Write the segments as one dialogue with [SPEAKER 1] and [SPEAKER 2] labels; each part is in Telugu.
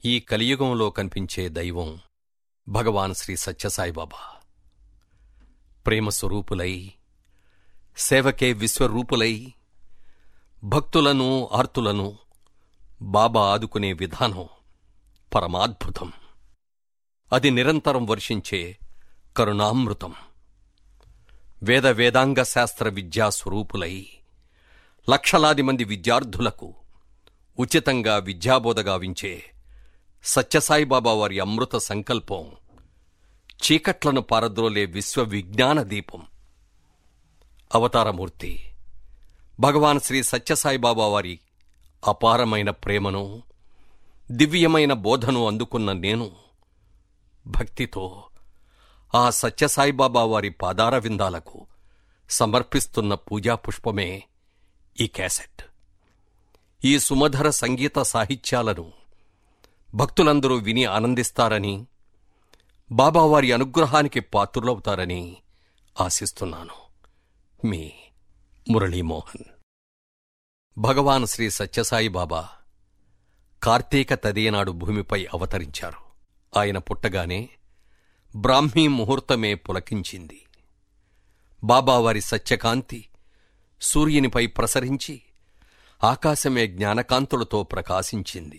[SPEAKER 1] ఈ కలియుగంలో కనిపించే దైవం భగవాన్ శ్రీ సత్యసాయిబాబా ప్రేమ స్వరూపులై సేవకే విశ్వరూపులై భక్తులను ఆర్తులను బాబా ఆదుకునే విధానం పరమాద్భుతం అది నిరంతరం వర్షించే కరుణామృతం వేద వేదాంగ శాస్త్ర విద్యా స్వరూపులై లక్షలాది మంది విద్యార్థులకు ఉచితంగా విద్యాబోధ గావించే సత్యసాయిబాబా వారి అమృత సంకల్పం చీకట్లను పారద్రోలే విశ్వ విజ్ఞాన దీపం అవతారమూర్తి భగవాన్ శ్రీ సత్యసాయిబాబా వారి అపారమైన ప్రేమను దివ్యమైన బోధను అందుకున్న నేను భక్తితో ఆ సత్యసాయిబాబా వారి పాదార విందాలకు సమర్పిస్తున్న పూజా పుష్పమే ఈ క్యాసెట్ ఈ సుమధుర సంగీత సాహిత్యాలను భక్తులందరూ విని ఆనందిస్తారని బాబావారి అనుగ్రహానికి పాత్రులవుతారని ఆశిస్తున్నాను మీ మురళీమోహన్ భగవాన్ శ్రీ సత్యసాయి బాబా కార్తీక తదియనాడు భూమిపై అవతరించారు ఆయన పుట్టగానే బ్రాహ్మీ ముహూర్తమే పులకించింది బాబావారి సత్యకాంతి సూర్యునిపై ప్రసరించి ఆకాశమే జ్ఞానకాంతులతో ప్రకాశించింది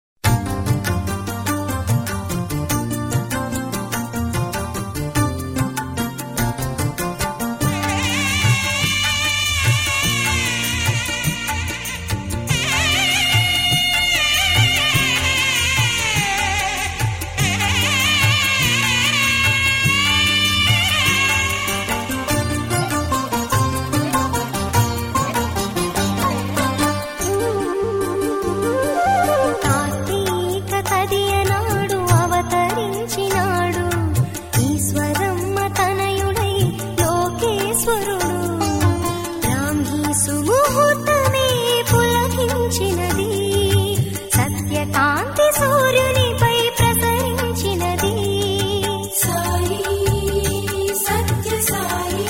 [SPEAKER 2] కార్తీక తదియనాడు అవతరించినాడు ఈశ్వరమ్మ తనయుడై లోకేశ్వరుడు బ్రాహ్మీ సుముహూర్తమే పులకించినది సత్యకాంతి సూర్యునిపై ప్రసరించినది
[SPEAKER 3] సాయి సత్య సాయి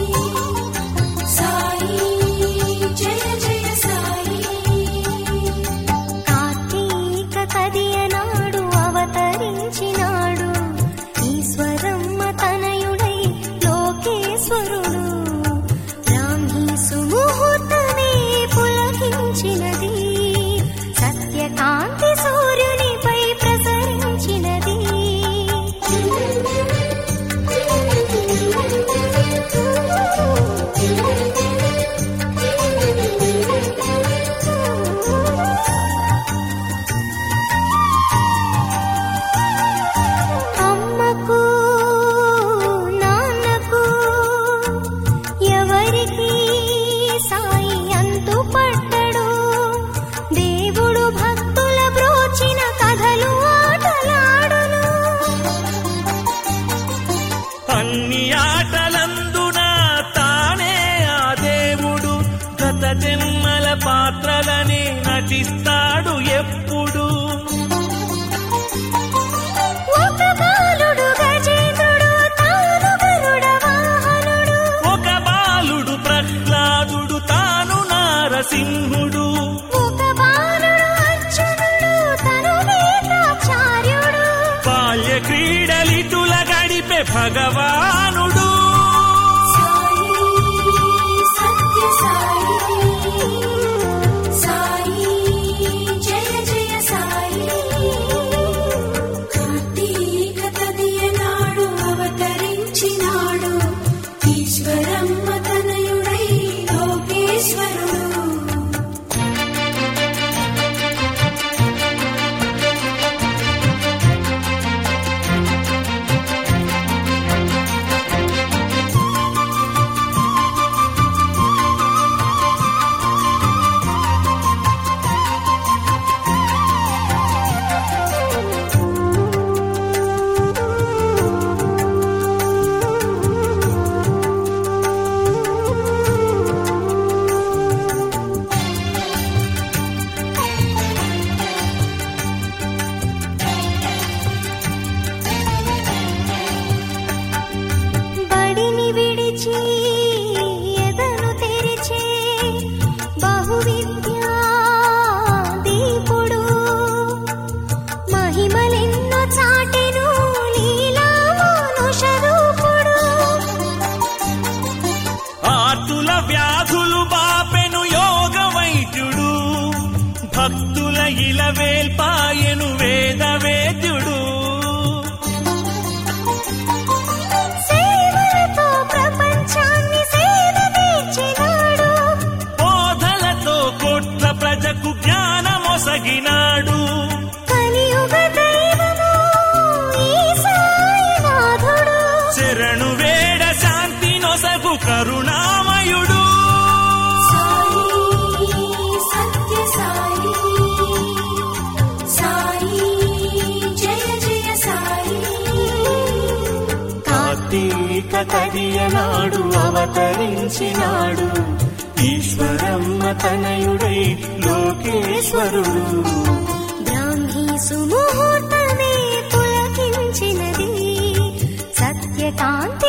[SPEAKER 3] సాయి జయ జయ సాయి
[SPEAKER 2] కార్తీక తదియనాడు అవతరించినాడు ఈశ్వరమ్మ తనయుడై లోకేశ్వరుడు బ్రాహ్మీ సుముహూర్తమే పులకించినది సత్యకాంతి సూర్యునిపై ప్రసరించినది అమ్మకు నాన్నకు ఎవరికి సాయి అంతు పట్టడు దేవుడు భక్తుల బ్రోచిన కథలు ఆటలాడును
[SPEAKER 4] అన్ని ఆటలందున తానే ఆ దేవుడు గత జన్మల పాత్రలని నటిస్తాడు ఎప్పుడు
[SPEAKER 2] ఒక బాలుడు గజేంద్రుడు తాను గరుడ వాహనుడు
[SPEAKER 4] ఒక బాలుడు ప్రహ్లాదుడు తాను నారసింహుడు
[SPEAKER 2] ఒక బాలుడు అర్జునుడు తను వేదాచార్యుడు
[SPEAKER 4] బాల్య క్రీడలిటుల గడిపే భగవానుడు
[SPEAKER 3] సాయి సత్య సాయి సాయి జయ జయ సాయి కార్తీక తదియనాడు అవతరించినాడు ఈశ్వరమ్మ తనయుడై లోకేశ్వరుడు
[SPEAKER 2] ఆ
[SPEAKER 4] భక్తుల ఇలవేల్పాయను వేద వేద్యుడు
[SPEAKER 2] సేవలతో ప్రపంచాన్ని సేద తీర్చినాడు
[SPEAKER 4] బోధలతో కోట్ల ప్రజకు జ్ఞానమొసగినాడు
[SPEAKER 2] కలియుగ దైవము ఈ సాయినాథుడు
[SPEAKER 4] శరణు వేడ శాంతి నొసగు కరుణామయుడు
[SPEAKER 3] సాయి సత్య సాయి సాయి జయ జయ సాయి
[SPEAKER 4] కార్తీక కదియనాడు అవతరించినాడు ఈశ్వరమ్మ తనయుడై లోకేశ్వరుడు
[SPEAKER 2] బ్రాహ్మీ సుముహూర్తమే పులకించినది సత్యకాంత